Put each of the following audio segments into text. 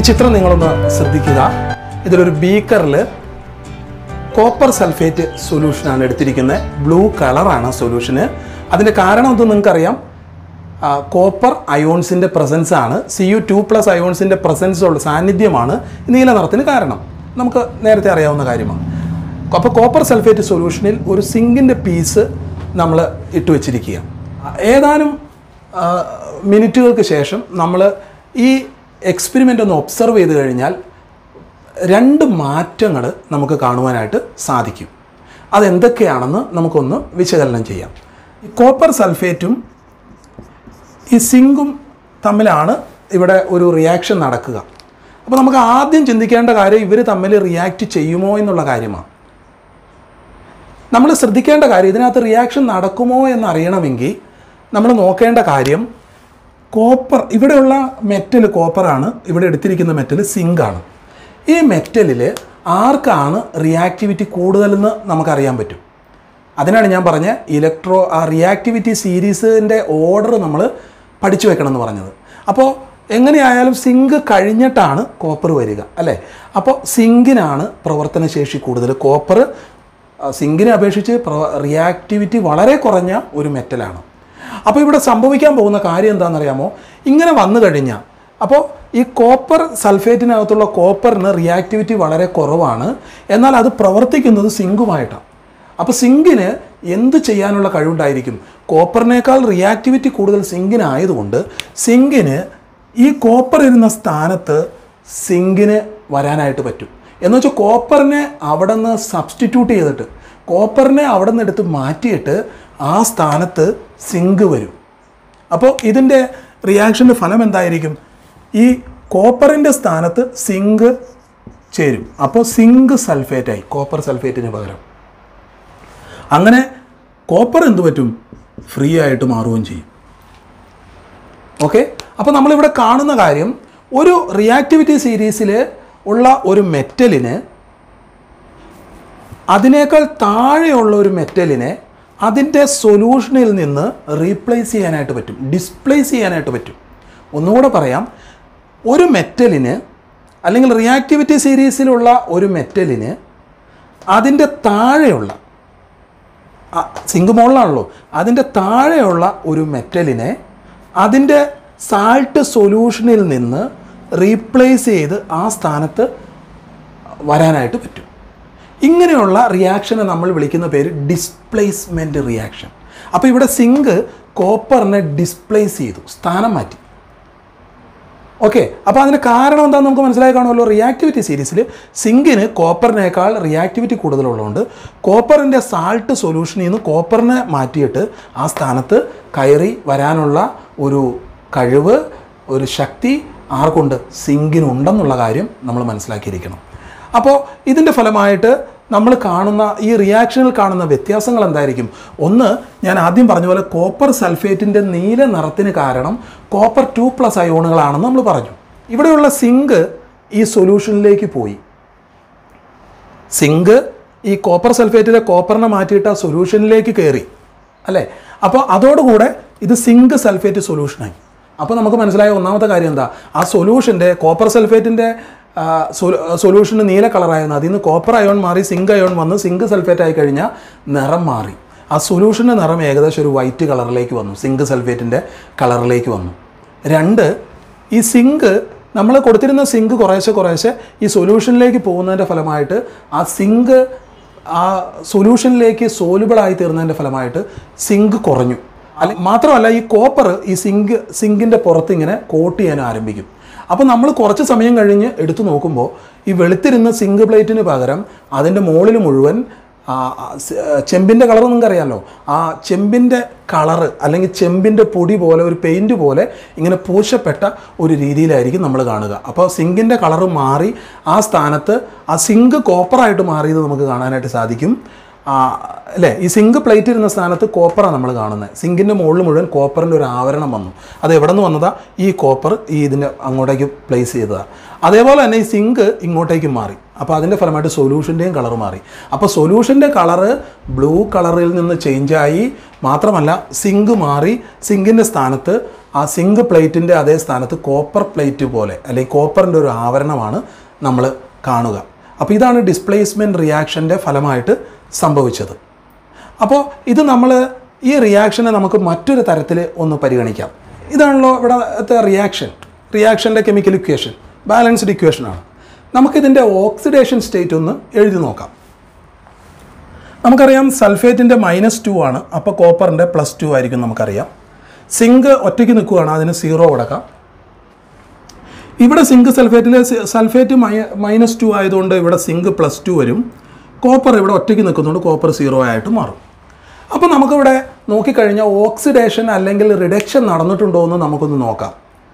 ചിത്രം നിങ്ങളൊന്ന് ശ്രദ്ധിക്കുക ഇതിലൊരു ബീക്കറിൽ കോപ്പർ സൾഫേറ്റ് സൊല്യൂഷനാണ് എടുത്തിരിക്കുന്നത് ബ്ലൂ കളറാണ് സൊല്യൂഷന് അതിൻ്റെ കാരണം എന്ത് നിങ്ങൾക്കറിയാം ആ, കോപ്പർ അയോൺസിൻ്റെ പ്രസൻസ് ആണ് സി യു ടു പ്ലസ് അയോൺസിൻ്റെ പ്രസൻസ് ഉള്ള സാന്നിധ്യമാണ് നീല നിറത്തിന് കാരണം നമുക്ക് നേരത്തെ അറിയാവുന്ന കാര്യമാണ് അപ്പോൾ കോപ്പർ സൾഫേറ്റ് സൊല്യൂഷനിൽ ഒരു സിങ്കിൻ്റെ പീസ് നമ്മൾ ഇട്ട് വെച്ചിരിക്കുക ഏതാനും ആ, മിനിറ്റുകൾക്ക് ശേഷം നമ്മൾ ഈ എക്സ്പെരിമെൻ്റ് ഒന്ന് ഒബ്സർവ് ചെയ്ത് കഴിഞ്ഞാൽ രണ്ട് മാറ്റങ്ങൾ നമുക്ക് കാണുവാനായിട്ട് സാധിക്കും അതെന്തൊക്കെയാണെന്ന് നമുക്കൊന്ന് വിശകലനം ചെയ്യാം ഈ കോപ്പർ സൾഫേറ്റും ഈ സിങ്കും തമ്മിലാണ് ഇവിടെ ഒരു റിയാക്ഷൻ നടക്കുക അപ്പോൾ നമുക്ക് ആദ്യം ചിന്തിക്കേണ്ട കാര്യം ഇവർ തമ്മിൽ റിയാക്റ്റ് ചെയ്യുമോ എന്നുള്ള കാര്യമാണ് നമ്മൾ ശ്രദ്ധിക്കേണ്ട കാര്യം ഇതിനകത്ത് റിയാക്ഷൻ നടക്കുമോ എന്ന് അറിയണമെങ്കിൽ നമ്മൾ നോക്കേണ്ട കാര്യം കോപ്പർ ഇവിടെയുള്ള മെറ്റൽ കോപ്പറാണ് ഇവിടെ എടുത്തിരിക്കുന്ന മെറ്റൽ സിങ്കാണ് ഈ മെറ്റലിൽ ആർക്കാണ് റിയാക്ടിവിറ്റി കൂടുതലെന്ന് നമുക്കറിയാൻ പറ്റും അതിനാണ് ഞാൻ പറഞ്ഞ ഇലക്ട്രോ ആ റിയാക്ടിവിറ്റി സീരീസിൻ്റെ ഓർഡർ നമ്മൾ പഠിച്ചു വെക്കണം എന്ന് പറഞ്ഞത് അപ്പോൾ എങ്ങനെയായാലും സിങ്ക് കഴിഞ്ഞിട്ടാണ് കോപ്പർ വരിക അല്ലേ അപ്പോൾ സിങ്കിനാണ് പ്രവർത്തനശേഷി കൂടുതൽ കോപ്പർ സിങ്കിനെ അപേക്ഷിച്ച് റിയാക്ടിവിറ്റി വളരെ കുറഞ്ഞ ഒരു മെറ്റലാണ് അപ്പോൾ ഇവിടെ സംഭവിക്കാൻ പോകുന്ന കാര്യം എന്താണെന്നറിയാമോ ഇങ്ങനെ വന്നു കഴിഞ്ഞാൽ അപ്പോൾ ഈ കോപ്പർ സൾഫേറ്റിനകത്തുള്ള കോപ്പറിന് റിയാക്ടിവിറ്റി വളരെ കുറവാണ് എന്നാൽ അത് പ്രവർത്തിക്കുന്നത് സിങ്കുമായിട്ടാണ് അപ്പോൾ സിങ്കിന് എന്ത് ചെയ്യാനുള്ള കഴിവുണ്ടായിരിക്കും കോപ്പറിനേക്കാൾ റിയാക്ടിവിറ്റി കൂടുതൽ സിങ്കിനായതുകൊണ്ട് സിങ്കിന് ഈ കോപ്പർ ഇരുന്ന സ്ഥാനത്ത് സിങ്കിന് വരാനായിട്ട് പറ്റും എന്ന് വെച്ചാൽ കോപ്പറിനെ അവിടെ നിന്ന് സബ്സ്റ്റിറ്റ്യൂട്ട് ചെയ്തിട്ട് കോപ്പറിനെ അവിടെ നിന്ന് എടുത്ത് മാറ്റിയിട്ട് ആ സ്ഥാനത്ത് സിങ്ക് വരും അപ്പോൾ ഇതിൻ്റെ റിയാക്ഷൻ്റെ ഫലം എന്തായിരിക്കും ഈ കോപ്പറിൻ്റെ സ്ഥാനത്ത് സിങ്ക് ചേരും അപ്പോൾ സിങ്ക് സൾഫേറ്റായി കോപ്പർ സൾഫേറ്റിന് പകരം അങ്ങനെ കോപ്പർ എന്ത് പറ്റും ഫ്രീ ആയിട്ട് മാറുകയും ചെയ്യും ഓക്കെ അപ്പോൾ നമ്മളിവിടെ കാണുന്ന കാര്യം ഒരു റിയാക്ടിവിറ്റി സീരീസിൽ ഉള്ള ഒരു മെറ്റലിന് അതിനേക്കാൾ താഴെയുള്ള ഒരു മെറ്റലിനെ അതിൻ്റെ സൊല്യൂഷനിൽ നിന്ന് റീപ്ലേസ് ചെയ്യാനായിട്ട് പറ്റും ഡിസ്പ്ലേസ് ചെയ്യാനായിട്ട് പറ്റും ഒന്നുകൂടെ പറയാം ഒരു മെറ്റലിന് അല്ലെങ്കിൽ റിയാക്ടിവിറ്റി സീരീസിലുള്ള ഒരു മെറ്റലിന് അതിൻ്റെ താഴെയുള്ള ആ, സിങ്ക് മോളിലാണല്ലോ അതിൻ്റെ താഴെയുള്ള ഒരു മെറ്റലിനെ അതിൻ്റെ സാൾട്ട് സൊല്യൂഷനിൽ നിന്ന് റീപ്ലേസ് ചെയ്ത് ആ സ്ഥാനത്ത് വരാനായിട്ട് പറ്റും ഇങ്ങനെയുള്ള റിയാക്ഷനെ നമ്മൾ വിളിക്കുന്ന പേര് ഡിസ്പ്ലേസ്മെൻറ്റ് റിയാക്ഷൻ അപ്പോൾ ഇവിടെ സിങ്ക് കോപ്പറിനെ ഡിസ്പ്ലേസ് ചെയ്തു സ്ഥാനം മാറ്റി ഓക്കെ അപ്പോൾ അതിന് കാരണം എന്താണെന്ന് നമുക്ക് മനസ്സിലായി കാണുമല്ലോ റിയാക്ടിവിറ്റി സീരീസിൽ സിങ്കിന് കോപ്പറിനേക്കാൾ റിയാക്ടിവിറ്റി കൂടുതലുള്ളതുകൊണ്ട് കോപ്പറിൻ്റെ സാൾട്ട് സൊല്യൂഷനിൽ നിന്ന് കോപ്പറിനെ മാറ്റിയിട്ട് ആ സ്ഥാനത്ത് കയറി വരാനുള്ള ഒരു കഴിവ് ഒരു ശക്തി ആർക്കുണ്ട് സിങ്കിനുണ്ടെന്നുള്ള കാര്യം നമ്മൾ മനസ്സിലാക്കിയിരിക്കണം അപ്പോൾ ഇതിൻ്റെ ഫലമായിട്ട് നമ്മൾ കാണുന്ന ഈ റിയാക്ഷനിൽ കാണുന്ന വ്യത്യാസങ്ങൾ എന്തായിരിക്കും ഒന്ന് ഞാൻ ആദ്യം പറഞ്ഞ പോലെ കോപ്പർ സൾഫേറ്റിൻ്റെ നീല നിറത്തിന് കാരണം കോപ്പർ ടു പ്ലസ് അയോണുകളാണെന്ന് നമ്മൾ പറഞ്ഞു ഇവിടെയുള്ള സിങ്ക് ഈ സൊല്യൂഷനിലേക്ക് പോയി സിങ്ക് ഈ കോപ്പർ സൾഫേറ്റിലെ കോപ്പറിനെ മാറ്റിയിട്ട് ആ സൊല്യൂഷനിലേക്ക് കയറി അല്ലേ അപ്പോൾ അതോടുകൂടെ ഇത് സിങ്ക് സൾഫേറ്റ് സൊല്യൂഷനായി അപ്പോൾ നമുക്ക് മനസ്സിലായ ഒന്നാമത്തെ കാര്യം എന്താ ആ സൊല്യൂഷൻ്റെ കോപ്പർ സൾഫേറ്റിൻ്റെ സൊല്യൂഷന് നീല കളറായിരുന്നു അതിൽ നിന്ന് കോപ്പർ അയോൺ മാറി സിങ്ക് അയോൺ വന്ന് സിങ്ക് സൾഫേറ്റ് ആയി കഴിഞ്ഞാൽ നിറം മാറി ആ സൊല്യൂഷൻ്റെ നിറം ഏകദേശം ഒരു വൈറ്റ് കളറിലേക്ക് വന്നു സിങ്ക് സൾഫേറ്റിൻ്റെ കളറിലേക്ക് വന്നു രണ്ട് ഈ സിങ്ക് നമ്മൾ കൊടുത്തിരുന്ന സിങ്ക് കുറേശ്ശെ കുറേശ്ശെ ഈ സൊല്യൂഷനിലേക്ക് പോകുന്നതിൻ്റെ ഫലമായിട്ട് ആ സിങ്ക് ആ സൊല്യൂഷനിലേക്ക് സോലുബിളായി തീർന്നതിൻ്റെ ഫലമായിട്ട് സിങ്ക് കുറഞ്ഞു അല്ല മാത്രമല്ല ഈ കോപ്പർ ഈ സിങ്ക് സിങ്കിൻ്റെ പുറത്ത് ഇങ്ങനെ കോട്ട് ചെയ്യാൻ ആരംഭിക്കും അപ്പോൾ നമ്മൾ കുറച്ച് സമയം കഴിഞ്ഞ് എടുത്തു നോക്കുമ്പോൾ ഈ വെളുത്തിരുന്ന സിങ്ക് പ്ലേറ്റിന് പകരം അതിൻ്റെ മുകളിൽ മുഴുവൻ ആ, ആ, സ്- ആ, ചെമ്പിൻ്റെ കളർ നിങ്ങൾക്കറിയാമല്ലോ ആ ചെമ്പിൻ്റെ കളറ് അല്ലെങ്കിൽ ചെമ്പിൻ്റെ പൊടി പോലെ ഒരു പെയിൻറ് പോലെ ഇങ്ങനെ പൂശപ്പെട്ട ഒരു രീതിയിലായിരിക്കും നമ്മൾ കാണുക അപ്പോൾ സിങ്കിൻ്റെ കളറ് മാറി ആ സ്ഥാനത്ത് ആ സിങ്ക് കോപ്പറായിട്ട് മാറിയത് നമുക്ക് കാണാനായിട്ട് സാധിക്കും ആ, അല്ലേ ഈ സിങ്ക് പ്ലേറ്റ് ഇരുന്ന സ്ഥാനത്ത് കോപ്പറാണ് നമ്മൾ കാണുന്നത് സിങ്കിൻ്റെ മുകളിൽ മുഴുവൻ കോപ്പറിൻ്റെ ഒരു ആവരണം വന്നു അത് എവിടെ നിന്ന് വന്നതാ ഈ കോപ്പർ ഈ ഇതിൻ്റെ അങ്ങോട്ടേക്ക് പ്ലേസ് ചെയ്തതാണ് അതേപോലെ തന്നെ ഈ സിങ്ക് ഇങ്ങോട്ടേക്ക് മാറി അപ്പോൾ അതിൻ്റെ ഫലമായിട്ട് സൊല്യൂഷൻ്റെയും കളർ മാറി അപ്പോൾ സൊല്യൂഷൻ്റെ കളറ് ബ്ലൂ കളറിൽ നിന്ന് ചേഞ്ചായി മാത്രമല്ല സിങ്ക് മാറി സിങ്കിൻ്റെ സ്ഥാനത്ത് ആ സിങ്ക് പ്ലേറ്റിൻ്റെ അതേ സ്ഥാനത്ത് കോപ്പർ പ്ലേറ്റ് പോലെ അല്ലെങ്കിൽ കോപ്പറിൻ്റെ ഒരു ആവരണമാണ് നമ്മൾ കാണുക അപ്പോൾ ഇതാണ് ഡിസ്പ്ലേസ്മെൻറ്റ് റിയാക്ഷൻ്റെ ഫലമായിട്ട് സംഭവിച്ചത് അപ്പോൾ ഇത് നമ്മൾ ഈ റിയാക്ഷനെ നമുക്ക് മറ്റൊരു തരത്തിൽ ഒന്ന് പരിഗണിക്കാം ഇതാണല്ലോ ഇവിടുത്തെ റിയാക്ഷൻ റിയാക്ഷൻ്റെ കെമിക്കൽ ഇക്വേഷൻ ബാലൻസ്ഡ് ഇക്വേഷനാണ് നമുക്കിതിൻ്റെ ഓക്സിഡേഷൻ സ്റ്റേറ്റ് ഒന്ന് എഴുതി നോക്കാം നമുക്കറിയാം സൾഫേറ്റിൻ്റെ മൈനസ് ടു ആണ് അപ്പോൾ കോപ്പറിൻ്റെ പ്ലസ് ടു ആയിരിക്കും നമുക്കറിയാം സിങ്ക് ഒറ്റയ്ക്ക് നിൽക്കുകയാണ് അതിന് സീറോ കൊടുക്കാം ഇവിടെ സിങ്ക് സൾഫേറ്റിൽ സൾഫേറ്റ് മൈ മൈനസ് ടു ആയതുകൊണ്ട് ഇവിടെ സിങ്ക് പ്ലസ് ടു വരും കോപ്പർ ഇവിടെ ഒറ്റയ്ക്ക് നിൽക്കുന്നതുകൊണ്ട് കോപ്പർ സീറോ ആയിട്ട് മാറും അപ്പോൾ നമുക്കിവിടെ നോക്കിക്കഴിഞ്ഞാൽ ഓക്സിഡേഷൻ അല്ലെങ്കിൽ റിഡക്ഷൻ നടന്നിട്ടുണ്ടോ എന്ന് നമുക്കൊന്ന് നോക്കാം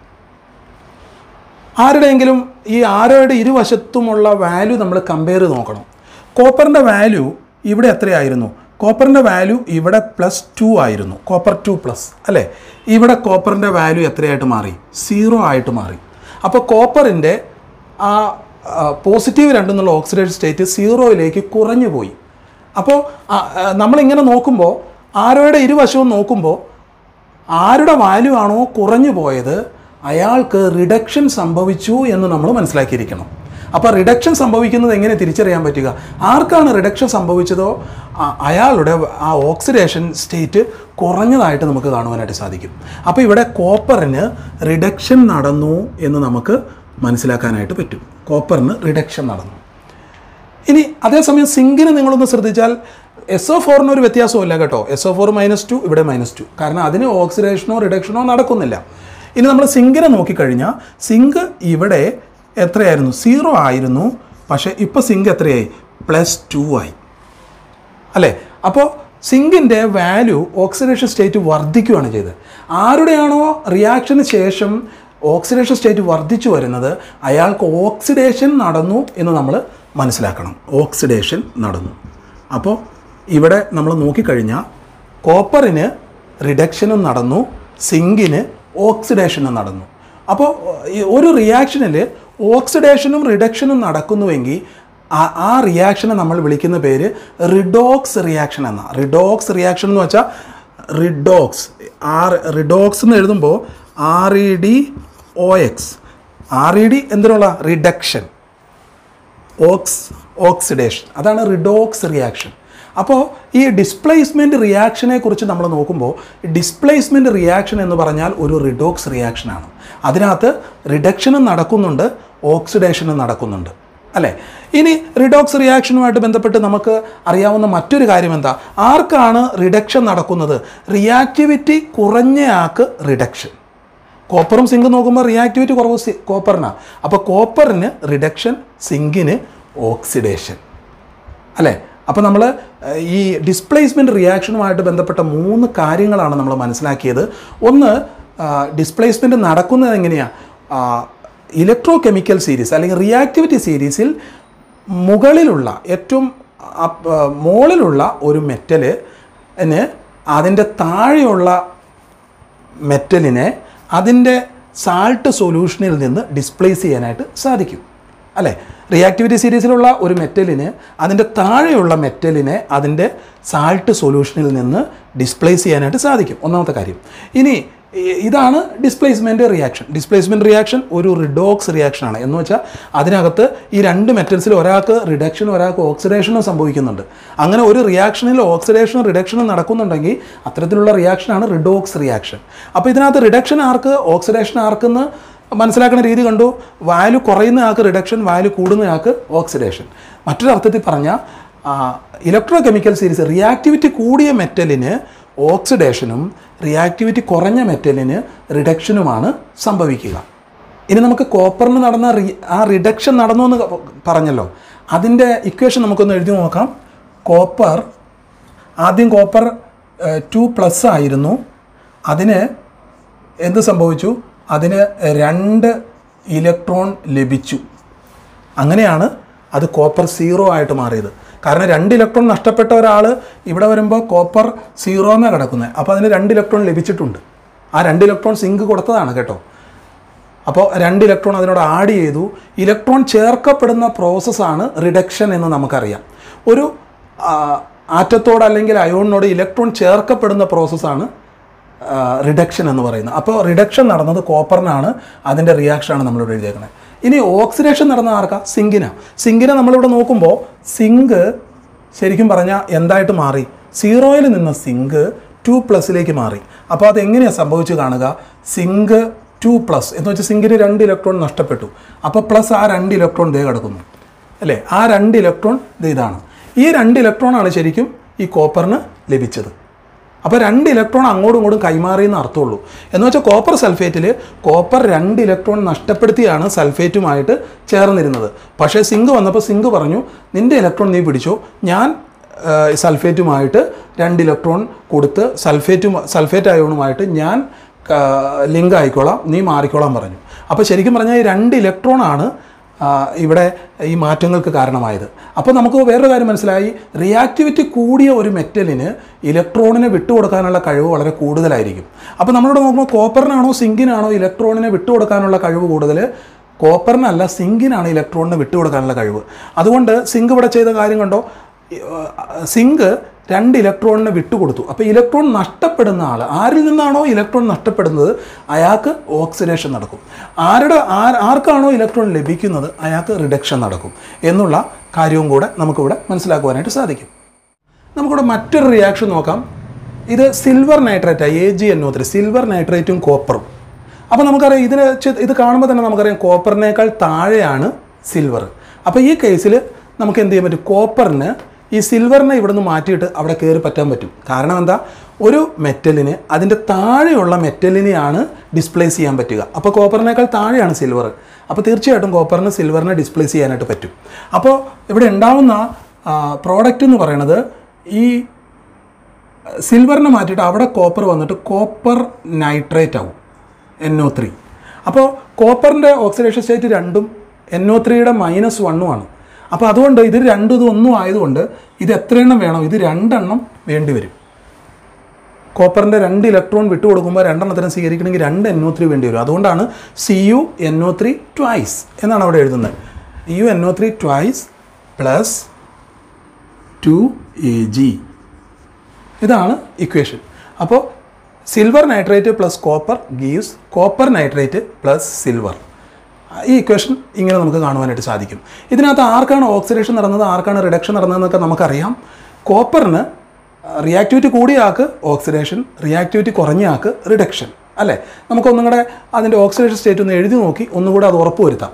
ആരുടെയെങ്കിലും ഈ ആരോയുടെ ഇരുവശത്തുമുള്ള വാല്യൂ നമ്മൾ കമ്പയർ നോക്കണം കോപ്പറിൻ്റെ വാല്യൂ ഇവിടെ എത്രയായിരുന്നു കോപ്പറിൻ്റെ വാല്യൂ ഇവിടെ പ്ലസ് ടു ആയിരുന്നു കോപ്പർ ടു പ്ലസ് അല്ലേ ഇവിടെ കോപ്പറിൻ്റെ വാല്യൂ എത്രയായിട്ട് മാറി സീറോ ആയിട്ട് മാറി അപ്പോൾ കോപ്പറിൻ്റെ ആ പോസിറ്റീവ് രണ്ടെന്നുള്ള ഓക്സിഡേഷൻ സ്റ്റേറ്റ് സീറോയിലേക്ക് കുറഞ്ഞു പോയി അപ്പോൾ ആ, ആ, നമ്മളിങ്ങനെ നോക്കുമ്പോൾ ആരോയുടെ ഇരുവശവും നോക്കുമ്പോൾ ആരുടെ വാല്യൂ ആണോ കുറഞ്ഞു പോയത് അയാൾക്ക് റിഡക്ഷൻ സംഭവിച്ചു എന്ന് നമ്മൾ മനസ്സിലാക്കിയിരിക്കണം അപ്പോൾ റിഡക്ഷൻ സംഭവിക്കുന്നത് എങ്ങനെ തിരിച്ചറിയാൻ പറ്റുക ആർക്കാണ് റിഡക്ഷൻ സംഭവിച്ചതോ ആ- അയാളുടെ ആ ഓക്സിഡേഷൻ സ്റ്റേറ്റ് കുറഞ്ഞതായിട്ട് നമുക്ക് കാണുവാനായിട്ട് സാധിക്കും അപ്പോൾ ഇവിടെ കോപ്പറിന് റിഡക്ഷൻ നടന്നു എന്ന് നമുക്ക് മനസ്സിലാക്കാനായിട്ട് പറ്റും കോപ്പറിന് റിഡക്ഷൻ നടന്നു ഇനി അതേസമയം സിങ്കിന് നിങ്ങളൊന്ന് ശ്രദ്ധിച്ചാൽ എസ് ഒ ഫോറിന് ഒരു വ്യത്യാസമില്ല കേട്ടോ S O four minus two ഇവിടെ മൈനസ് ടു കാരണം അതിന് ഓക്സിഡേഷനോ റിഡക്ഷനോ നടക്കുന്നില്ല ഇനി നമ്മൾ സിങ്കിനെ നോക്കിക്കഴിഞ്ഞാൽ സിങ്ക് ഇവിടെ എത്രയായിരുന്നു സീറോ ആയിരുന്നു പക്ഷേ ഇപ്പോൾ സിങ്ക് എത്രയായി പ്ലസ് ടു ആയി അല്ലേ അപ്പോൾ സിങ്കിൻ്റെ വാല്യൂ ഓക്സിഡേഷൻ സ്റ്റേറ്റ് വർദ്ധിക്കുകയാണ് ചെയ്തത് ആരുടെയാണോ റിയാക്ഷന് ശേഷം ഓക്സിഡേഷൻ സ്റ്റേറ്റ് വർദ്ധിച്ചു വരുന്നത് അയാൾക്ക് ഓക്സിഡേഷൻ നടന്നു എന്ന് നമ്മൾ മനസ്സിലാക്കണം ഓക്സിഡേഷൻ നടന്നു അപ്പോൾ ഇവിടെ നമ്മൾ നോക്കിക്കഴിഞ്ഞാൽ കോപ്പറിന് റിഡക്ഷനും നടന്നു സിങ്കിന് ഓക്സിഡേഷനും നടന്നു അപ്പോൾ ഈ ഒരു റിയാക്ഷനിൽ ഓക്സിഡേഷനും റിഡക്ഷനും നടക്കുന്നുവെങ്കിൽ ആ- ആ റിയാക്ഷനെ നമ്മൾ വിളിക്കുന്ന പേര് റിഡോക്സ് റിയാക്ഷൻ എന്ന റിഡോക്സ് റിയാക്ഷൻ എന്ന് വെച്ചാൽ റിഡോക്സ് ആർ റിഡോക്സ് എന്ന് എഴുതുമ്പോൾ R E D O X R E D എന്തിനുള്ള റിഡക്ഷൻ ഓക്സ് ഓക്സിഡേഷൻ അതാണ് റിഡോക്സ് റിയാക്ഷൻ അപ്പോൾ ഈ ഡിസ്പ്ലേസ്മെൻറ്റ് റിയാക്ഷനെ കുറിച്ച് നമ്മൾ നോക്കുമ്പോൾ ഡിസ്പ്ലേസ്മെൻറ്റ് റിയാക്ഷൻ എന്ന് പറഞ്ഞാൽ ഒരു റിഡോക്സ് റിയാക്ഷനാണ് അതിനകത്ത് റിഡക്ഷനും നടക്കുന്നുണ്ട് ഓക്സിഡേഷനും നടക്കുന്നുണ്ട് അല്ലേ ഇനി റിഡോക്സ് റിയാക്ഷനുമായിട്ട് ബന്ധപ്പെട്ട് നമുക്ക് അറിയാവുന്ന മറ്റൊരു കാര്യം എന്താ ആർക്കാണ് റിഡക്ഷൻ നടക്കുന്നത് റിയാക്ടിവിറ്റി കുറഞ്ഞയാൾക്ക് റിഡക്ഷൻ കോപ്പറും സിങ്കും നോക്കുമ്പോൾ റിയാക്ടിവിറ്റി കുറവ് സി കോപ്പറിനാണ് അപ്പോൾ കോപ്പറിന് റിഡക്ഷൻ സിങ്കിന് ഓക്സിഡേഷൻ അല്ലേ അപ്പോൾ നമ്മൾ ഈ ഡിസ്പ്ലേസ്മെൻറ്റ് റിയാക്ഷനുമായിട്ട് ബന്ധപ്പെട്ട മൂന്ന് കാര്യങ്ങളാണ് നമ്മൾ മനസ്സിലാക്കിയത് ഒന്ന് ഡിസ്പ്ലേസ്മെൻറ്റ് നടക്കുന്നത് എങ്ങനെയാണ് ഇലക്ട്രോ കെമിക്കൽ സീരീസ് അല്ലെങ്കിൽ റിയാക്ടിവിറ്റി സീരീസിൽ മുകളിലുള്ള ഏറ്റവും അപ്പ്- മുകളിലുള്ള ഒരു മെറ്റലിന് അതിൻ്റെ താഴെയുള്ള മെറ്റലിനെ അതിൻ്റെ സാൾട്ട് സൊല്യൂഷനിൽ നിന്ന് ഡിസ്പ്ലേസ് ചെയ്യാനായിട്ട് സാധിക്കും അല്ലേ റിയാക്ടിവിറ്റി സീരീസിലുള്ള ഒരു മെറ്റലിന് അതിൻ്റെ താഴെയുള്ള മെറ്റലിനെ അതിൻ്റെ സാൾട്ട് സൊല്യൂഷനിൽ നിന്ന് ഡിസ്പ്ലേസ് ചെയ്യാനായിട്ട് സാധിക്കും ഒന്നാമത്തെ കാര്യം ഇനി ഇ- ഇതാണ് ഡിസ്പ്ലേസ്മെൻറ്റ് റിയാക്ഷൻ ഡിസ്പ്ലേസ്മെൻറ്റ് റിയാക്ഷൻ ഒരു റിഡോക്സ് റിയാക്ഷനാണ് എന്ന് വെച്ചാൽ അതിനകത്ത് ഈ രണ്ട് മെറ്റൽസിൽ ഒരാൾക്ക് റിഡക്ഷനും ഒരാൾക്ക് ഓക്സിഡേഷനും സംഭവിക്കുന്നുണ്ട് അങ്ങനെ ഒരു റിയാക്ഷനിൽ ഓക്സിഡേഷനും റിഡക്ഷനും നടക്കുന്നുണ്ടെങ്കിൽ അത്തരത്തിലുള്ള റിയാക്ഷനാണ് റിഡോക്സ് റിയാക്ഷൻ അപ്പോൾ ഇതിനകത്ത് റിഡക്ഷൻ ആർക്ക് ഓക്സിഡേഷൻ ആർക്കെന്ന് മനസ്സിലാക്കുന്ന രീതി കണ്ടു വാല്യൂ കുറയുന്ന ആൾക്ക് റിഡക്ഷൻ വാല്യൂ കൂടുന്ന ആൾക്ക് ഓക്സിഡേഷൻ മറ്റൊരു അർത്ഥത്തിൽ പറഞ്ഞാൽ ഇലക്ട്രോ കെമിക്കൽ സീരീസ് റിയാക്ടിവിറ്റി കൂടിയ മെറ്റലിന് ഓക്സിഡേഷനും റിയാക്ടിവിറ്റി കുറഞ്ഞ മെറ്റലിന് റിഡക്ഷനുമാണ് സംഭവിക്കുക ഇനി നമുക്ക് കോപ്പറിന് നടന്ന റി ആ റിഡക്ഷൻ നടന്നു എന്ന് പറഞ്ഞല്ലോ അതിൻ്റെ ഇക്വേഷൻ നമുക്കൊന്ന് എഴുതി നോക്കാം കോപ്പർ ആദ്യം കോപ്പർ ടു പ്ലസ് ആയിരുന്നു അതിന് എന്ത് സംഭവിച്ചു അതിന് രണ്ട് ഇലക്ട്രോൺ ലഭിച്ചു അങ്ങനെയാണ് അത് കോപ്പർ സീറോ ആയിട്ട് മാറിയത് കാരണം രണ്ട് ഇലക്ട്രോൺ നഷ്ടപ്പെട്ട ഒരാൾ ഇവിടെ വരുമ്പോൾ കോപ്പർ സീറോ എന്നാണ് കിടക്കുന്നത് അപ്പോൾ അതിന് രണ്ട് ഇലക്ട്രോൺ ലഭിച്ചിട്ടുണ്ട് ആ രണ്ട് ഇലക്ട്രോൺ സിങ്ക് കൊടുത്തതാണ് കേട്ടോ അപ്പോൾ രണ്ട് ഇലക്ട്രോൺ അതിനോട് ആഡ് ചെയ്തു ഇലക്ട്രോൺ ചേർക്കപ്പെടുന്ന പ്രോസസ്സാണ് റിഡക്ഷൻ എന്ന് നമുക്കറിയാം ഒരു ആ, ആറ്റത്തോട് അല്ലെങ്കിൽ അയോണിനോട് ഇലക്ട്രോൺ ചേർക്കപ്പെടുന്ന പ്രോസസ്സാണ് റിഡക്ഷൻ എന്ന് പറയുന്നത് അപ്പോൾ റിഡക്ഷൻ നടന്നത് കോപ്പറിനാണ് അതിൻ്റെ റിയാക്ഷനാണ് നമ്മളിവിടെ എഴുതിയേക്കുന്നത് ഇനി ഓക്സിഡേഷൻ നടന്ന ആർക്കാ സിങ്കിനാണ് സിങ്കിനെ നമ്മളിവിടെ നോക്കുമ്പോൾ സിങ്ക് ശരിക്കും പറഞ്ഞാൽ എന്തായിട്ട് മാറി സീറോയിൽ നിന്ന് സിങ്ക് ടു പ്ലസിലേക്ക് മാറി അപ്പോൾ അതെങ്ങനെയാണ് സംഭവിച്ചു കാണുക സിങ്ക് ടു പ്ലസ് എന്ന് വെച്ചാൽ സിങ്കിന് രണ്ട് ഇലക്ട്രോൺ നഷ്ടപ്പെട്ടു അപ്പോൾ പ്ലസ് ആ രണ്ട് ഇലക്ട്രോൺ ദേ കിടക്കുന്നു അല്ലേ ആ രണ്ട് ഇലക്ട്രോൺ ഇത് ഇതാണ് ഈ രണ്ട് ഇലക്ട്രോണാണ് ശരിക്കും ഈ കോപ്പറിന് ലഭിച്ചത് അപ്പോൾ രണ്ട് ഇലക്ട്രോൺ അങ്ങോട്ടും ഇങ്ങോട്ടും കൈമാറി എന്ന് അർത്ഥമുള്ളൂ എന്ന് വെച്ചാൽ കോപ്പർ സൾഫേറ്റിൽ കോപ്പർ രണ്ട് ഇലക്ട്രോൺ നഷ്ടപ്പെടുത്തിയാണ് സൾഫേറ്റുമായിട്ട് ചേർന്നിരുന്നത് പക്ഷേ സിങ്ക് വന്നപ്പോൾ സിങ്ക് പറഞ്ഞു നിൻ്റെ ഇലക്ട്രോൺ നീ പിടിച്ചോ ഞാൻ ആ, സൾഫേറ്റുമായിട്ട് രണ്ട് ഇലക്ട്രോൺ കൊടുത്ത് സൾഫേറ്റും സൾഫേറ്റ് അയോണുമായിട്ട് ഞാൻ ലിങ്ക് ആയിക്കോളാം നീ മാറിക്കോളാം പറഞ്ഞു അപ്പോൾ ശരിക്കും പറഞ്ഞാൽ ഈ രണ്ട് ഇലക്ട്രോണാണ് ആ, ഇവിടെ ഈ മാറ്റങ്ങൾക്ക് കാരണമായത് അപ്പോൾ നമുക്ക് വേറൊരു കാര്യം മനസ്സിലായി റിയാക്ടിവിറ്റി കൂടിയ ഒരു മെറ്റലിന് ഇലക്ട്രോണിനെ വിട്ടുകൊടുക്കാനുള്ള കഴിവ് വളരെ കൂടുതലായിരിക്കും അപ്പോൾ നമ്മളിവിടെ നോക്കുമ്പോൾ കോപ്പറിനാണോ സിങ്കിനാണോ ഇലക്ട്രോണിനെ വിട്ടുകൊടുക്കാനുള്ള കഴിവ് കൂടുതൽ കോപ്പറിനല്ല സിങ്കിനാണ് ഇലക്ട്രോണിനെ വിട്ടുകൊടുക്കാനുള്ള കഴിവ് അതുകൊണ്ട് സിങ്ക് ഇവിടെ ചെയ്ത കാര്യം കണ്ടോ സിങ്ക് രണ്ട് ഇലക്ട്രോണിനെ വിട്ടുകൊടുത്തു അപ്പോൾ ഇലക്ട്രോൺ നഷ്ടപ്പെടുന്ന ആൾ ആരിൽ നിന്നാണോ ഇലക്ട്രോൺ നഷ്ടപ്പെടുന്നത് അയാൾക്ക് ഓക്സിഡേഷൻ നടക്കും ആരുടെ ആർ ആർക്കാണോ ഇലക്ട്രോൺ ലഭിക്കുന്നത് അയാൾക്ക് റിഡക്ഷൻ നടക്കും എന്നുള്ള കാര്യവും കൂടെ നമുക്കിവിടെ മനസ്സിലാക്കുവാനായിട്ട് സാധിക്കും നമുക്കിവിടെ മറ്റൊരു റിയാക്ഷൻ നോക്കാം ഇത് സിൽവർ നൈട്രേറ്റാണ് A G N O three silver നൈട്രേറ്റും കോപ്പറും അപ്പോൾ നമുക്കറിയാം ഇതിന് ചെ- ഇത് കാണുമ്പോൾ തന്നെ നമുക്കറിയാം കോപ്പറിനേക്കാൾ താഴെയാണ് സിൽവർ അപ്പോൾ ഈ കേസിൽ നമുക്ക് എന്ത് ചെയ്യാൻ പറ്റും കോപ്പറിന് ഈ സിൽവറിനെ ഇവിടുന്ന് മാറ്റിയിട്ട് അവിടെ കയറി പറ്റാൻ പറ്റും കാരണം എന്താ ഒരു മെറ്റലിന് അതിൻ്റെ താഴെയുള്ള മെറ്റലിനെയാണ് ഡിസ്പ്ലേസ് ചെയ്യാൻ പറ്റുക അപ്പോൾ കോപ്പറിനേക്കാൾ താഴെയാണ് സിൽവർ അപ്പോൾ തീർച്ചയായിട്ടും കോപ്പറിന് സിൽവറിനെ ഡിസ്പ്ലേസ് ചെയ്യാനായിട്ട് പറ്റും അപ്പോൾ ഇവിടെ ഉണ്ടാവുന്ന പ്രോഡക്റ്റ് എന്ന് പറയുന്നത് ഈ സിൽവറിനെ മാറ്റിയിട്ട് അവിടെ കോപ്പർ വന്നിട്ട് കോപ്പർ നൈട്രേറ്റ് ആവും എൻ ഒ ത്രീ അപ്പോൾ കോപ്പറിൻ്റെ ഓക്സിഡേഷൻ സ്റ്റേറ്റ് രണ്ടും എൻ ഒ ത്രീയുടെ മൈനസ് വണ്ണും ആണ് അപ്പോൾ അതുകൊണ്ട് ഇത് രണ്ടും ഇത് ഒന്നും ആയതുകൊണ്ട് ഇത് എത്ര എണ്ണം വേണം ഇത് രണ്ടെണ്ണം വേണ്ടി വരും കോപ്പറിൻ്റെ രണ്ട് ഇലക്ട്രോൺ വിട്ടുകൊടുക്കുമ്പോൾ രണ്ടെണ്ണത്തിന് സ്വീകരിക്കണമെങ്കിൽ രണ്ട് എൻ ഒ ത്രീ വേണ്ടി വരും അതുകൊണ്ടാണ് C U N O three twice എന്നാണ് അവിടെ എഴുതുന്നത് U N O three twice plus two A G ഇതാണ് ഇക്വേഷൻ അപ്പോൾ silver nitrate plus copper gives copper nitrate plus silver ഈ ഇക്വേഷൻ ഇങ്ങനെ നമുക്ക് കാണുവാനായിട്ട് സാധിക്കും ഇതിനകത്ത് ആർക്കാണ് ഓക്സിഡേഷൻ നടന്നത് ആർക്കാണ് റിഡക്ഷൻ നടന്നതെന്നൊക്കെ നമുക്കറിയാം കോപ്പറിന് റിയാക്ടിവിറ്റി കൂടിയ ആൾക്ക് ഓക്സിഡേഷൻ റിയാക്ടിവിറ്റി കുറഞ്ഞ ആൾക്ക് റിഡക്ഷൻ അല്ലേ നമുക്കൊന്നും കൂടെ അതിൻ്റെ ഓക്സിഡേഷൻ സ്റ്റേറ്റ് ഒന്ന് എഴുതി നോക്കി ഒന്നുകൂടെ അത് ഉറപ്പ് വരുത്താം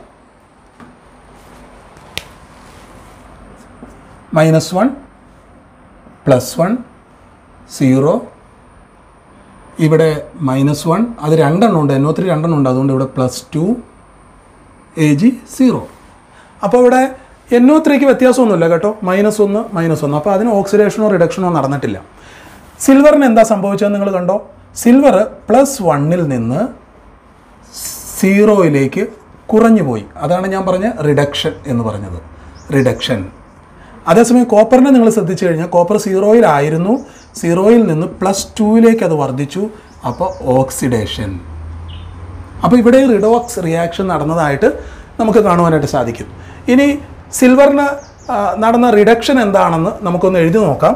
minus one plus one zero ഇവിടെ മൈനസ് വൺ അത് രണ്ടെണ്ണം ഉണ്ട് എന്നോ ത്രീ രണ്ടെണ്ണം ഉണ്ട് അതുകൊണ്ട് ഇവിടെ plus two A G zero അപ്പോൾ ഇവിടെ എന്നോ ത്രീക്ക് വ്യത്യാസമൊന്നുമില്ല കേട്ടോ മൈനസ് ഒന്ന് മൈനസ് ഒന്ന് അപ്പോൾ അതിന് ഓക്സിഡേഷനോ റിഡക്ഷനോ നടന്നിട്ടില്ല സിൽവറിന് എന്താ സംഭവിച്ചതെന്ന് നിങ്ങൾ കണ്ടോ സിൽവർ പ്ലസ് വണ്ണിൽ നിന്ന് സീറോയിലേക്ക് കുറഞ്ഞു പോയി അതാണ് ഞാൻ പറഞ്ഞ റിഡക്ഷൻ എന്ന് പറഞ്ഞത് റിഡക്ഷൻ അതേസമയം കോപ്പറിനെ നിങ്ങൾ ശ്രദ്ധിച്ചു കഴിഞ്ഞാൽ കോപ്പർ സീറോയിലായിരുന്നു സീറോയിൽ നിന്ന് പ്ലസ് ടുവിലേക്ക് അത് വർദ്ധിച്ചു അപ്പോൾ ഓക്സിഡേഷൻ അപ്പോൾ ഇവിടെ റിഡോക്സ് റിയാക്ഷൻ നടന്നതായിട്ട് നമുക്ക് കാണുവാനായിട്ട് സാധിക്കും ഇനി സിൽവറിന് ആ, നടന്ന റിഡക്ഷൻ എന്താണെന്ന് നമുക്കൊന്ന് എഴുതി നോക്കാം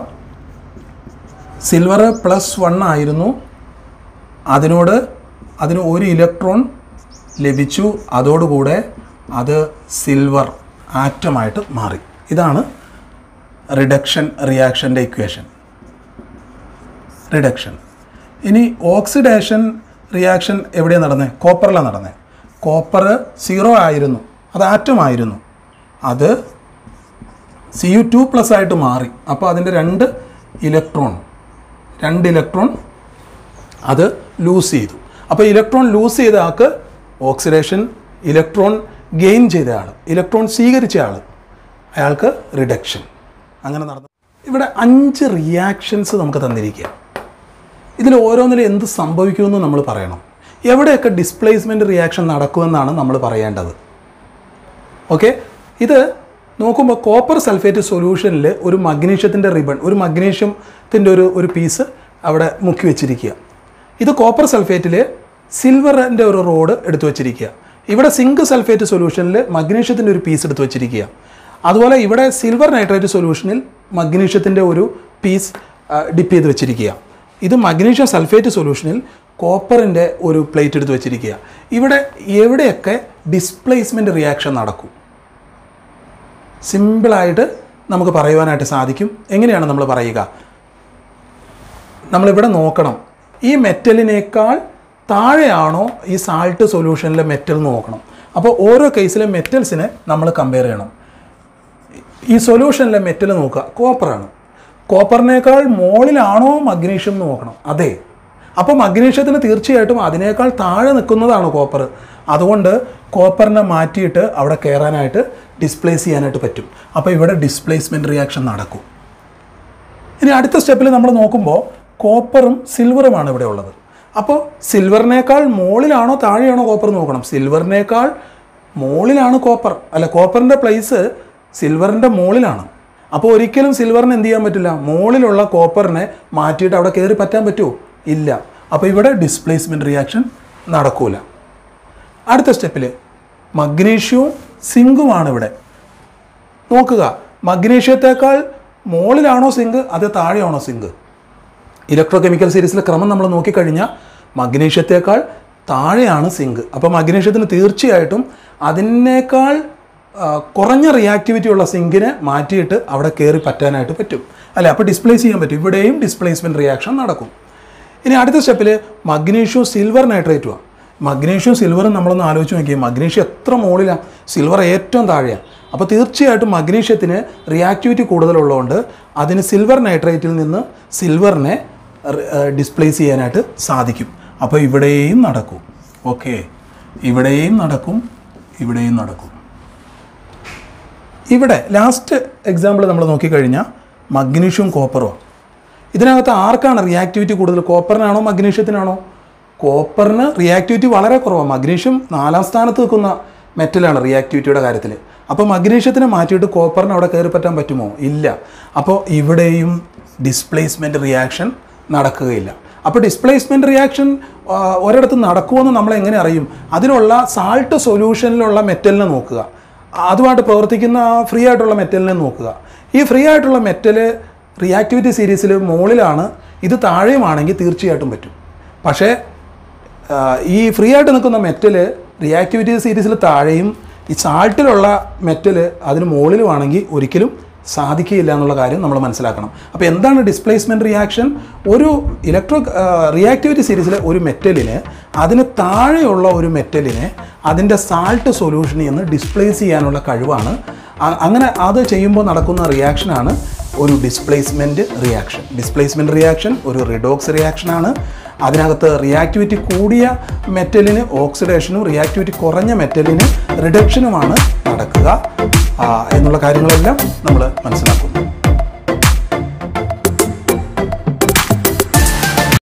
സിൽവർ പ്ലസ് വൺ ആയിരുന്നു അതിനോട് അതിന് ഒരു ഇലക്ട്രോൺ ലഭിച്ചു അതോടുകൂടെ അത് സിൽവർ ആറ്റമായിട്ട് മാറി ഇതാണ് റിഡക്ഷൻ റിയാക്ഷൻ്റെ ഇക്വേഷൻ റിഡക്ഷൻ ഇനി ഓക്സിഡേഷൻ റിയാക്ഷൻ എവിടെയാണ് നടന്നത് കോപ്പറിലാണ് നടന്നത് കോപ്പർ സീറോ ആയിരുന്നു അത് ആറ്റമായിരുന്നു അത് സി യു ടു പ്ലസ് ആയിട്ട് മാറി അപ്പോൾ അതിൻ്റെ രണ്ട് ഇലക്ട്രോൺ രണ്ട് ഇലക്ട്രോൺ അത് ലൂസ് ചെയ്തു അപ്പോൾ ഇലക്ട്രോൺ ലൂസ് ചെയ്ത ആൾക്ക് ഓക്സിഡേഷൻ ഇലക്ട്രോൺ ഗെയിൻ ചെയ്ത ആൾ ഇലക്ട്രോൺ സ്വീകരിച്ച ആൾ അയാൾക്ക് റിഡക്ഷൻ അങ്ങനെ നടന്നു ഇവിടെ അഞ്ച് റിയാക്ഷൻസ് നമുക്ക് തന്നിരിക്കുക ഇതിൽ ഓരോന്നിലും എന്ത് സംഭവിക്കുമെന്ന് നമ്മൾ പറയണം എവിടെയൊക്കെ ഡിസ്പ്ലേസ്മെൻറ്റ് റിയാക്ഷൻ നടക്കുമെന്നാണ് നമ്മൾ പറയേണ്ടത് ഓക്കെ ഇത് നോക്കുമ്പോൾ കോപ്പർ സൾഫേറ്റ് സൊല്യൂഷനിൽ ഒരു മഗ്നീഷ്യത്തിൻ്റെ റിബൺ ഒരു മഗ്നീഷ്യത്തിൻ്റെ ഒരു ഒരു പീസ് അവിടെ മുക്കി വെച്ചിരിക്കുക ഇത് കോപ്പർ സൾഫേറ്റിൽ സിൽവറിൻ്റെ ഒരു റോഡ് എടുത്തു വെച്ചിരിക്കുക ഇവിടെ സിങ്ക് സൾഫേറ്റ് സൊല്യൂഷനിൽ മഗ്നീഷ്യത്തിൻ്റെ ഒരു പീസ് എടുത്തു വെച്ചിരിക്കുക അതുപോലെ ഇവിടെ സിൽവർ നൈട്രേറ്റ് സൊല്യൂഷനിൽ മഗ്നീഷ്യത്തിൻ്റെ ഒരു പീസ് ഡിപ്പ് ചെയ്ത് വെച്ചിരിക്കുക ഇത് മഗ്നീഷ്യം സൾഫേറ്റ് സൊല്യൂഷനിൽ കോപ്പറിൻ്റെ ഒരു പ്ലേറ്റ് എടുത്ത് വെച്ചിരിക്കുക ഇവിടെ എവിടെയൊക്കെ ഡിസ്പ്ലേസ്മെൻറ്റ് റിയാക്ഷൻ നടക്കും സിമ്പിളായിട്ട് നമുക്ക് പറയുവാനായിട്ട് സാധിക്കും എങ്ങനെയാണ് നമ്മൾ പറയുക നമ്മളിവിടെ നോക്കണം ഈ മെറ്റലിനേക്കാൾ താഴെയാണോ ഈ സാൾട്ട് സൊല്യൂഷനിലെ മെറ്റൽ എന്ന് നോക്കണം അപ്പോൾ ഓരോ കേസിലെ മെറ്റൽസിനെ നമ്മൾ കമ്പയർ ചെയ്യണം ഈ സൊല്യൂഷനിലെ മെറ്റൽ നോക്കുക കോപ്പറാണ് കോപ്പറിനേക്കാൾ മുകളിലാണോ മഗ്നീഷ്യം എന്ന് നോക്കണം അതെ അപ്പോൾ മഗ്നീഷ്യത്തിന് തീർച്ചയായിട്ടും അതിനേക്കാൾ താഴെ നിൽക്കുന്നതാണ് കോപ്പർ അതുകൊണ്ട് കോപ്പറിനെ മാറ്റിയിട്ട് അവിടെ കയറാനായിട്ട് ഡിസ്പ്ലേസ് ചെയ്യാനായിട്ട് പറ്റും അപ്പോൾ ഇവിടെ ഡിസ്പ്ലേസ്മെൻറ്റ് റിയാക്ഷൻ നടക്കും ഇനി അടുത്ത സ്റ്റെപ്പിൽ നമ്മൾ നോക്കുമ്പോൾ കോപ്പറും സിൽവറുമാണ് ഇവിടെ ഉള്ളത് അപ്പോൾ സിൽവറിനേക്കാൾ മുകളിലാണോ താഴെയാണോ കോപ്പർ നോക്കണം സിൽവറിനേക്കാൾ മുകളിലാണ് കോപ്പർ അല്ല കോപ്പറിൻ്റെ പ്ലേസ് സിൽവറിൻ്റെ മുകളിലാണ് അപ്പോൾ ഒരിക്കലും സിൽവറിന് എന്ത് ചെയ്യാൻ പറ്റില്ല മുകളിലുള്ള കോപ്പറിനെ മാറ്റിയിട്ട് അവിടെ കയറി പറ്റാൻ പറ്റുമോ ഇല്ല അപ്പോൾ ഇവിടെ ഡിസ്പ്ലേസ്മെൻറ്റ് റിയാക്ഷൻ നടക്കൂല അടുത്ത സ്റ്റെപ്പിൽ മഗ്നീഷ്യവും സിങ്കുമാണ് ഇവിടെ നോക്കുക മഗ്നീഷ്യത്തേക്കാൾ മുകളിലാണോ സിങ്ക് അത് താഴെയാണോ സിങ്ക് ഇലക്ട്രോ കെമിക്കൽ സീരീസിലെ ക്രമം നമ്മൾ നോക്കിക്കഴിഞ്ഞാൽ മഗ്നീഷ്യത്തേക്കാൾ താഴെയാണ് സിങ്ക് അപ്പോൾ മഗ്നീഷ്യത്തിന് തീർച്ചയായിട്ടും അതിനേക്കാൾ ആ, കുറഞ്ഞ റിയാക്ടിവിറ്റി ഉള്ള സിങ്കിനെ മാറ്റിയിട്ട് അവിടെ കയറി പറ്റാനായിട്ട് പറ്റും അല്ലേ അപ്പോൾ ഡിസ്പ്ലേസ് ചെയ്യാൻ പറ്റും ഇവിടെയും ഡിസ്പ്ലേസ്മെൻറ്റ് റിയാക്ഷൻ നടക്കും ഇനി അടുത്ത സ്റ്റെപ്പിൽ മഗ്നീഷ്യവും സിൽവർ നൈട്രേറ്റുമാണ് മഗ്നീഷ്യവും സിൽവറും നമ്മളൊന്ന് ആലോചിച്ച് നോക്കിയേ മഗ്നീഷ്യം എത്ര മുകളിലാണ് സിൽവർ ഏറ്റവും താഴെയാണ് അപ്പോൾ തീർച്ചയായിട്ടും മഗ്നീഷ്യത്തിന് റിയാക്ടിവിറ്റി കൂടുതലുള്ളതുകൊണ്ട് അതിന് സിൽവർ നൈട്രേറ്റിൽ നിന്ന് സിൽവറിനെ ഡിസ്പ്ലേസ് ചെയ്യാനായിട്ട് സാധിക്കും അപ്പോൾ ഇവിടെയും നടക്കും ഓക്കെ ഇവിടെയും നടക്കും ഇവിടെയും നടക്കും ഇവിടെ ലാസ്റ്റ് എക്സാമ്പിൾ നമ്മൾ നോക്കിക്കഴിഞ്ഞാൽ മഗ്നീഷ്യവും കോപ്പറും ഇതിനകത്ത് ആർക്കാണ് റിയാക്ടിവിറ്റി കൂടുതൽ കോപ്പറിനാണോ മഗ്നീഷ്യത്തിനാണോ കോപ്പറിന് റിയാക്ടിവിറ്റി വളരെ കുറവാണ് മഗ്നീഷ്യം നാലാം സ്ഥാനത്ത് നിൽക്കുന്ന മെറ്റലാണ് റിയാക്ടിവിറ്റിയുടെ കാര്യത്തിൽ അപ്പോൾ മഗ്നീഷ്യത്തിനെ മാറ്റിയിട്ട് കോപ്പറിന് അവിടെ കയറി പറ്റാൻ പറ്റുമോ ഇല്ല അപ്പോൾ ഇവിടെയും ഡിസ്പ്ലേസ്മെൻറ്റ് റിയാക്ഷൻ നടക്കുകയില്ല അപ്പോൾ ഡിസ്പ്ലേസ്മെൻറ്റ് റിയാക്ഷൻ ഒരിടത്ത് നടക്കുമെന്ന് നമ്മൾ എങ്ങനെ അറിയും അതിനുള്ള സാൾട്ട് സൊല്യൂഷനിലുള്ള മെറ്റലിനെ നോക്കുക അതുമായിട്ട് പ്രവർത്തിക്കുന്ന ഫ്രീ ആയിട്ടുള്ള മെറ്റലിനെ നോക്കുക ഈ ഫ്രീ ആയിട്ടുള്ള മെറ്റല് റിയാക്ടിവിറ്റി സീരീസിൽ മുകളിലാണ് ഇത് താഴെയുമാണെങ്കിൽ തീർച്ചയായിട്ടും പറ്റും പക്ഷേ ആ, ഈ ഫ്രീ ആയിട്ട് നിൽക്കുന്ന മെറ്റല് റിയാക്ടിവിറ്റി സീരീസിൽ താഴെയും ഈ സാൾട്ടിലുള്ള മെറ്റല് അതിന് മുകളിലുമാണെങ്കിൽ ഒരിക്കലും സാധിക്കുകയില്ല എന്നുള്ള കാര്യം നമ്മൾ മനസ്സിലാക്കണം അപ്പോൾ എന്താണ് ഡിസ്പ്ലേസ്മെൻറ്റ് റിയാക്ഷൻ ഒരു ഇലക്ട്രോ റിയാക്ടിവിറ്റി സീരീസിലെ ഒരു മെറ്റലിന് അതിന് താഴെയുള്ള ഒരു മെറ്റലിനെ അതിൻ്റെ സാൾട്ട് സൊല്യൂഷനിൽ നിന്ന് ഡിസ്പ്ലേസ് ചെയ്യാനുള്ള കഴിവാണ് അ- അങ്ങനെ അത് ചെയ്യുമ്പോൾ നടക്കുന്ന റിയാക്ഷനാണ് ഒരു ഡിസ്പ്ലേസ്മെൻറ്റ് റിയാക്ഷൻ ഡിസ്പ്ലേസ്മെൻറ്റ് റിയാക്ഷൻ ഒരു റിഡോക്സ് റിയാക്ഷനാണ് അതിനകത്ത് റിയാക്ടിവിറ്റി കൂടിയ മെറ്റലിന് ഓക്സിഡേഷനും റിയാക്ടിവിറ്റി കുറഞ്ഞ മെറ്റലിന് റിഡക്ഷനുമാണ് നടക്കുക ആ, എന്നുള്ള കാര്യങ്ങളെല്ലാം നമ്മൾ മനസ്സിലാക്കുന്നു